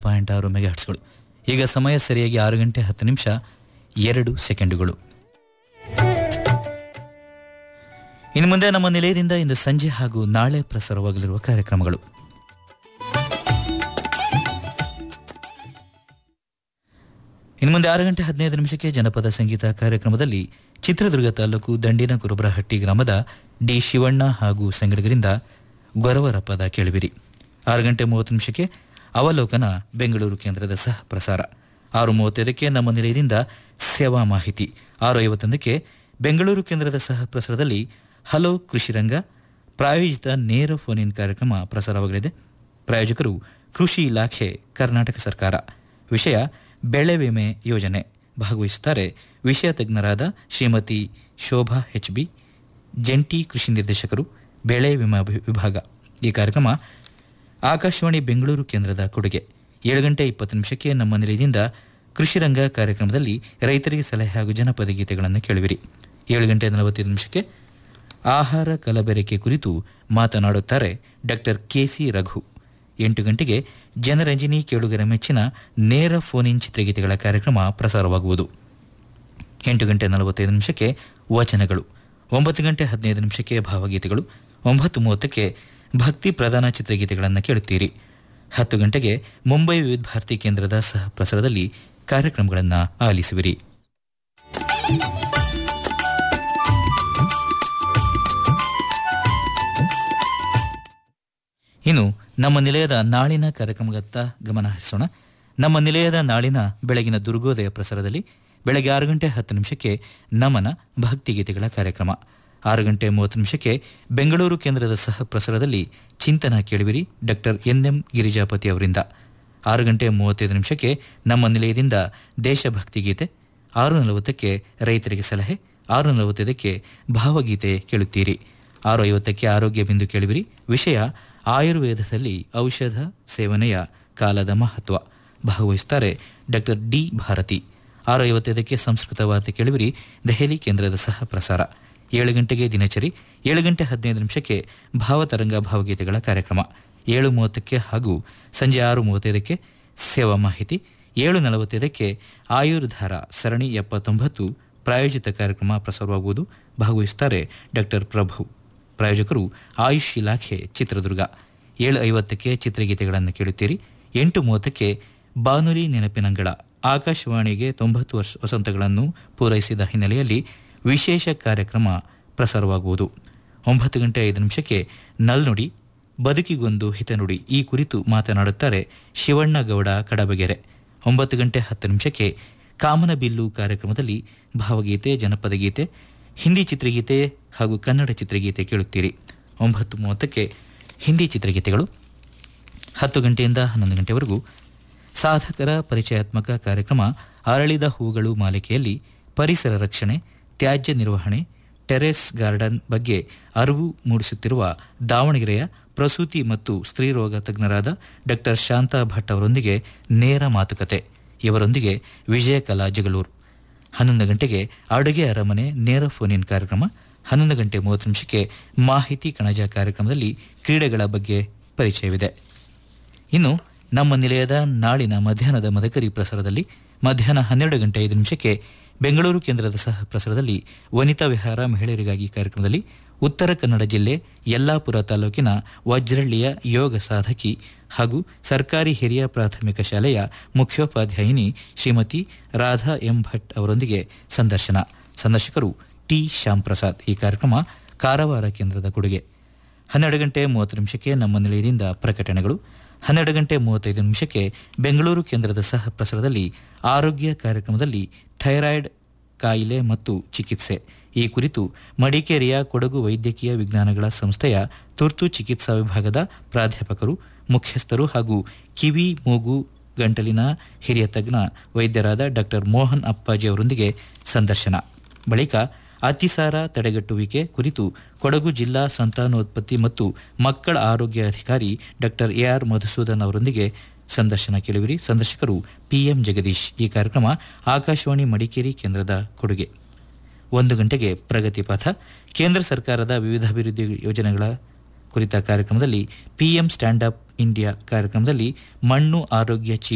point ಆರು ಮೆಗಾಹರ್ಟ್ಸ್ಗಳು ಈಗ ಸಮಯ ಸರಿಯಾಗಿ ಆರು ಗಂಟೆ ಹತ್ತು ನಿಮಿಷ ಎರಡು ಸೆಕೆಂಡುಗಳು ಇನ್ನು ಮುಂದೆ ನಮ್ಮ ನಿಲಯದಿಂದ ಇಂದು ಸಂಜೆ ಹಾಗೂ ನಾಳೆ ಪ್ರಸಾರವಾಗಲಿರುವ ಕಾರ್ಯಕ್ರಮಗಳು ಇನ್ನು ಮುಂದೆ ಆರು ಗಂಟೆ ಹದಿನೈದು ನಿಮಿಷಕ್ಕೆ ಜನಪದ ಸಂಗೀತ ಕಾರ್ಯಕ್ರಮದಲ್ಲಿ ಚಿತ್ರದುರ್ಗ ತಾಲೂಕು ದಂಡಿನ ಕುರುಬ್ರಹಟ್ಟಿ ಗ್ರಾಮದ ಡಿ ಶಿವಣ್ಣ ಹಾಗೂ ಸಂಗಡಿಗರಿಂದ ಗೊರವರ ಪದ ಕೇಳುವಿರಿ ಆರು ಗಂಟೆ ಮೂವತ್ತು ನಿಮಿಷಕ್ಕೆ ಅವಲೋಕನ ಬೆಂಗಳೂರು ಕೇಂದ್ರದ ಸಹ ಪ್ರಸಾರ ಆರು ಮೂವತ್ತೈದಕ್ಕೆ ನಮ್ಮ ನಿಲಯದಿಂದ ಸೇವಾ ಮಾಹಿತಿ ಆರು ಐವತ್ತೊಂದಕ್ಕೆ ಬೆಂಗಳೂರು ಕೇಂದ್ರದ ಸಹ ಪ್ರಸಾರದಲ್ಲಿ ಹಲೋ ಕೃಷಿರಂಗ ಪ್ರಾಯೋಜಿತ ನೇರ ಫೋನ್ ಇನ್ ಕಾರ್ಯಕ್ರಮ ಪ್ರಸಾರವಾಗಲಿದೆ ಪ್ರಾಯೋಜಕರು ಕೃಷಿ ಇಲಾಖೆ ಕರ್ನಾಟಕ ಸರ್ಕಾರ ವಿಷಯ ಬೆಳೆ ವಿಮೆ ಯೋಜನೆ ಭಾಗವಹಿಸುತ್ತಾರೆ ವಿಷಯ ತಜ್ಞರಾದ ಶ್ರೀಮತಿ ಶೋಭಾ ಎಚ್ ಬಿ ಜಂಟಿ ಕೃಷಿ ನಿರ್ದೇಶಕರು ಬೆಳೆ ವಿಮಾ ವಿ- ವಿಭಾಗ ಈ ಕಾರ್ಯಕ್ರಮ ಆಕಾಶವಾಣಿ ಬೆಂಗಳೂರು ಕೇಂದ್ರದ ಕೊಡುಗೆ ಏಳು ಗಂಟೆ ಇಪ್ಪತ್ತು ನಿಮಿಷಕ್ಕೆ ನಮ್ಮ ನಿಲಯದಿಂದ ಕೃಷಿ ರಂಗ ಕಾರ್ಯಕ್ರಮದಲ್ಲಿ ರೈತರಿಗೆ ಸಲಹೆ ಹಾಗೂ ಜನಪದ ಗೀತೆಗಳನ್ನು ಕೇಳುವಿರಿ ಏಳು ಗಂಟೆ ನಲವತ್ತೈದು ನಿಮಿಷಕ್ಕೆ ಆಹಾರ ಕಲಬೆರಕೆ ಕುರಿತು ಮಾತನಾಡುತ್ತಾರೆ ಡಾಕ್ಟರ್ ಕೆಸಿ ರಘು ಎಂಟು ಗಂಟೆಗೆ ಜನರಂಜನಿ ಕೇಳುಗರ ಮೆಚ್ಚಿನ ನೇರ ಫೋನ್ ಇನ್ ಚಿತ್ರಗೀತೆಗಳ ಕಾರ್ಯಕ್ರಮ ಪ್ರಸಾರವಾಗುವುದು ಎಂಟು ಗಂಟೆ ನಲವತ್ತೈದು ನಿಮಿಷಕ್ಕೆ ವಚನಗಳು ಒಂಬತ್ತು ಗಂಟೆ ಹದಿನೈದು ನಿಮಿಷಕ್ಕೆ ಭಾವಗೀತೆಗಳು ಒಂಬತ್ತು ಮೂವತ್ತಕ್ಕೆ ಭಕ್ತಿ ಪ್ರಧಾನ ಚಿತ್ರಗೀತೆಗಳನ್ನು ಕೇಳುತ್ತೀರಿ ಹತ್ತು ಗಂಟೆಗೆ ಮುಂಬೈ ವಿವಿಧ ಭಾರತಿ ಕೇಂದ್ರದ ಸಹ ಪ್ರಸಾರದಲ್ಲಿ ಕಾರ್ಯಕ್ರಮಗಳನ್ನು ಆಲಿಸುವಿರಿ ಇನ್ನು ನಮ್ಮ ನಿಲಯದ ನಾಳಿನ ಕಾರ್ಯಕ್ರಮದತ್ತ ಗಮನ ಹರಿಸೋಣ ನಮ್ಮ ನಿಲಯದ ನಾಳಿನ ಬೆಳಗಿನ ದುರ್ಗೋದಯ ಪ್ರಸಾರದಲ್ಲಿ ಬೆಳಗ್ಗೆ ಆರು ಗಂಟೆ ಹತ್ತು ನಿಮಿಷಕ್ಕೆ ನಮನ ಭಕ್ತಿಗೀತೆಗಳ ಕಾರ್ಯಕ್ರಮ ಆರು ಗಂಟೆ ಮೂವತ್ತು ನಿಮಿಷಕ್ಕೆ ಬೆಂಗಳೂರು ಕೇಂದ್ರದ ಸಹ ಪ್ರಸಾರದಲ್ಲಿ ಚಿಂತನ ಕೇಳುವಿರಿ ಡಾಕ್ಟರ್ ಎನ್ ಎಂ ಗಿರಿಜಾಪತಿ ಅವರಿಂದ ಆರು ಗಂಟೆ ಮೂವತ್ತೈದು ನಿಮಿಷಕ್ಕೆ ನಮ್ಮ ನಿಲಯದಿಂದ ದೇಶಭಕ್ತಿ ಗೀತೆ ಆರು ನಲವತ್ತಕ್ಕೆ ರೈತರಿಗೆ ಸಲಹೆ ಆರು ನಲವತ್ತೈದಕ್ಕೆ ಭಾವಗೀತೆ ಕೇಳುತ್ತೀರಿ ಆರು ಐವತ್ತಕ್ಕೆ ಆರೋಗ್ಯ ಬಿಂದು ಕೇಳುವಿರಿ ವಿಷಯ ಆಯುರ್ವೇದದಲ್ಲಿ ಔಷಧ ಸೇವನೆಯ ಕಾಲದ ಮಹತ್ವ ಭಾಗವಹಿಸುತ್ತಾರೆ ಡಾಕ್ಟರ್ ಡಿ ಭಾರತಿ ಆರು ಐವತ್ತೈದಕ್ಕೆ ಸಂಸ್ಕೃತ ವಾರ್ತೆ ಕೇಳುವಿರಿ ದೆಹಲಿ ಕೇಂದ್ರದ ಸಹ ಪ್ರಸಾರ ಏಳು ಗಂಟೆಗೆ ದಿನಚರಿ ಏಳು ಗಂಟೆ ಹದಿನೈದು ನಿಮಿಷಕ್ಕೆ ಭಾವತರಂಗ ಭಾವಗೀತೆಗಳ ಕಾರ್ಯಕ್ರಮ ಏಳು ಮೂವತ್ತಕ್ಕೆ ಹಾಗೂ ಸಂಜೆ ಆರು ಮೂವತ್ತೈದಕ್ಕೆ ಸೇವಾ ಮಾಹಿತಿ ಏಳು ನಲವತ್ತೈದಕ್ಕೆ ಆಯುರ್ಧಾರ ಸರಣಿ ಎಪ್ಪತ್ತೊಂಬತ್ತು ಪ್ರಾಯೋಜಿತ ಕಾರ್ಯಕ್ರಮ ಪ್ರಸಾರವಾಗುವುದು ಭಾಗವಹಿಸುತ್ತಾರೆ ಡಾಕ್ಟರ್ ಪ್ರಭು ಪ್ರಾಯೋಜಕರು ಆಯುಷ್ ಇಲಾಖೆ ಚಿತ್ರದುರ್ಗ ಏಳು ಐವತ್ತಕ್ಕೆ ಚಿತ್ರಗೀತೆಗಳನ್ನು ಕೇಳುತ್ತೀರಿ ಎಂಟು ಮೂವತ್ತಕ್ಕೆ ಬಾನುಲಿ ನೆನಪಿನಂಗಳ ಆಕಾಶವಾಣಿಗೆ ತೊಂಬತ್ತು ವರ್ಷ ವಸಂತಗಳನ್ನು ಪೂರೈಸಿದ ಹಿನ್ನೆಲೆಯಲ್ಲಿ ವಿಶೇಷ ಕಾರ್ಯಕ್ರಮ ಪ್ರಸಾರವಾಗುವುದು ಒಂಬತ್ತು ಗಂಟೆ ಐದು ನಿಮಿಷಕ್ಕೆ ನಲ್ನುಡಿ ಬದುಕಿಗೊಂದು ಹಿತನುಡಿ ಈ ಕುರಿತು ಮಾತನಾಡುತ್ತಾರೆ ಶಿವಣ್ಣಗೌಡ ಕಡಬಗೆರೆ ಒಂಬತ್ತು ಗಂಟೆ ಹತ್ತು ನಿಮಿಷಕ್ಕೆ ಕಾಮನಬಿಲ್ಲು ಕಾರ್ಯಕ್ರಮದಲ್ಲಿ ಭಾವಗೀತೆ ಜನಪದ ಗೀತೆ ಹಿಂದಿ ಚಿತ್ರಗೀತೆ ಹಾಗೂ ಕನ್ನಡ ಚಿತ್ರಗೀತೆ ಕೇಳುತ್ತೀರಿ ಒಂಬತ್ತು ಮೂವತ್ತಕ್ಕೆ ಹಿಂದಿ ಚಿತ್ರಗೀತೆಗಳು ಹತ್ತು ಗಂಟೆಯಿಂದ ಹನ್ನೊಂದು ಗಂಟೆವರೆಗೂ ಸಾಧಕರ ಪರಿಚಯಾತ್ಮಕ ಕಾರ್ಯಕ್ರಮ ಅರಳಿದ ಹೂಗಳು ಮಾಲಿಕೆಯಲ್ಲಿ ಪರಿಸರ ರಕ್ಷಣೆ ತ್ಯಾಜ್ಯ ನಿರ್ವಹಣೆ ಟೆರೆಸ್ ಗಾರ್ಡನ್ ಬಗ್ಗೆ ಅರಿವು ಮೂಡಿಸುತ್ತಿರುವ ದಾವಣಗೆರೆಯ ಪ್ರಸೂತಿ ಮತ್ತು ಸ್ತ್ರೀರೋಗ ತಜ್ಞರಾದ ಡಾಕ್ಟರ್ ಶಾಂತಾ ಭಟ್ ಅವರೊಂದಿಗೆ ನೇರ ಮಾತುಕತೆ ಇವರೊಂದಿಗೆ ವಿಜಯಕಲಾ ಜಗಳೂರು ಹನ್ನೊಂದು ಗಂಟೆಗೆ ಅಡುಗೆ ಅರಮನೆ ನೇರ ಫೋನ್ ಇನ್ ಕಾರ್ಯಕ್ರಮ ಹನ್ನೊಂದು ಗಂಟೆ ಮೂವತ್ತು ನಿಮಿಷಕ್ಕೆ ಮಾಹಿತಿ ಕಣಜ ಕಾರ್ಯಕ್ರಮದಲ್ಲಿ ಕ್ರೀಡೆಗಳ ಬಗ್ಗೆ ಪರಿಚಯವಿದೆ ಇನ್ನು ನಮ್ಮ ನಿಲಯದ ನಾಳಿನ ಮಧ್ಯಾಹ್ನದ ಮದಕರಿ ಪ್ರಸಾರದಲ್ಲಿ ಮಧ್ಯಾಹ್ನ ಹನ್ನೆರಡು ಗಂಟೆ ಐದು ನಿಮಿಷಕ್ಕೆ ಬೆಂಗಳೂರು ಕೇಂದ್ರದ ಸಹ ಪ್ರಸಾರದಲ್ಲಿ ವನಿತಾ ವಿಹಾರ ಮಹಿಳೆಯರಿಗಾಗಿ ಕಾರ್ಯಕ್ರಮದಲ್ಲಿ ಉತ್ತರ ಕನ್ನಡ ಜಿಲ್ಲೆ ಯಲ್ಲಾಪುರ ತಾಲೂಕಿನ ವಜ್ರಳ್ಳಿಯ ಯೋಗ ಸಾಧಕಿ ಹಾಗೂ ಸರ್ಕಾರಿ ಹಿರಿಯ ಪ್ರಾಥಮಿಕ ಶಾಲೆಯ ಮುಖ್ಯೋಪಾಧ್ಯಾಯಿನಿ ಶ್ರೀಮತಿ ರಾಧಾ ಎಂ ಭಟ್ ಅವರೊಂದಿಗೆ ಸಂದರ್ಶನ ಸಂದರ್ಶಕರು ಟಿ ಶ್ಯಾಮ್ ಪ್ರಸಾದ್ ಈ ಕಾರ್ಯಕ್ರಮ ಕಾರವಾರ ಕೇಂದ್ರದ ಕೊಡುಗೆ ಹನ್ನೆರಡು ಗಂಟೆ ಮೂವತ್ತು ನಿಮಿಷಕ್ಕೆ ನಮ್ಮ ನಿಲಯದಿಂದ ಪ್ರಕಟಣೆಗಳು ಹನ್ನೆರಡು ಗಂಟೆ ಮೂವತ್ತೈದು ನಿಮಿಷಕ್ಕೆ ಬೆಂಗಳೂರು ಕೇಂದ್ರದ ಸಹ ಪ್ರಸಾರದಲ್ಲಿ ಆರೋಗ್ಯ ಕಾರ್ಯಕ್ರಮದಲ್ಲಿ ಥೈರಾಯ್ಡ್ ಕಾಯಿಲೆ ಮತ್ತು ಚಿಕಿತ್ಸೆ ಈ ಕುರಿತು ಮಡಿಕೇರಿಯ ಕೊಡಗು ವೈದ್ಯಕೀಯ ವಿಜ್ಞಾನಗಳ ಸಂಸ್ಥೆಯ ತುರ್ತು ಚಿಕಿತ್ಸಾ ವಿಭಾಗದ ಪ್ರಾಧ್ಯಾಪಕರು ಮುಖ್ಯಸ್ಥರು ಹಾಗೂ ಕಿವಿ ಮೂಗು ಗಂಟಲಿನ ಹಿರಿಯ ತಜ್ಞ ವೈದ್ಯರಾದ ಡಾಕ್ಟರ್ ಮೋಹನ್ ಅಪ್ಪಾಜಿ ಅವರೊಂದಿಗೆ ಸಂದರ್ಶನ ಬಳಿಕ ಅತಿಸಾರ ತಡೆಗಟ್ಟುವಿಕೆ ಕುರಿತು ಕೊಡಗು ಜಿಲ್ಲಾ ಸಂತಾನೋತ್ಪತ್ತಿ ಮತ್ತು ಮಕ್ಕಳ ಆರೋಗ್ಯ ಅಧಿಕಾರಿ ಡಾಕ್ಟರ್ ಎಆರ್ ಮಧುಸೂದನ್ ಅವರೊಂದಿಗೆ ಸಂದರ್ಶನ ಕೇಳುವಿರಿ ಸಂದರ್ಶಕರು ಪಿಎಂ ಜಗದೀಶ್ ಈ ಕಾರ್ಯಕ್ರಮ ಆಕಾಶವಾಣಿ ಮಡಿಕೇರಿ ಕೇಂದ್ರದ ಕೊಡುಗೆ ಒಂದು ಗಂಟೆಗೆ ಪ್ರಗತಿ ಪಥ ಕೇಂದ್ರ ಸರ್ಕಾರದ ವಿವಿಧ ಅಭಿವೃದ್ಧಿ ಯೋಜನೆಗಳ ಕುರಿತ ಕಾರ್ಯಕ್ರಮದಲ್ಲಿ ಪಿಎಂ ಸ್ಟ್ಯಾಂಡ್ ಅಪ್ ಇಂಡಿಯಾ ಕಾರ್ಯಕ್ರಮದಲ್ಲಿ ಮಣ್ಣು ಆರೋಗ್ಯ ಚೀಟಿ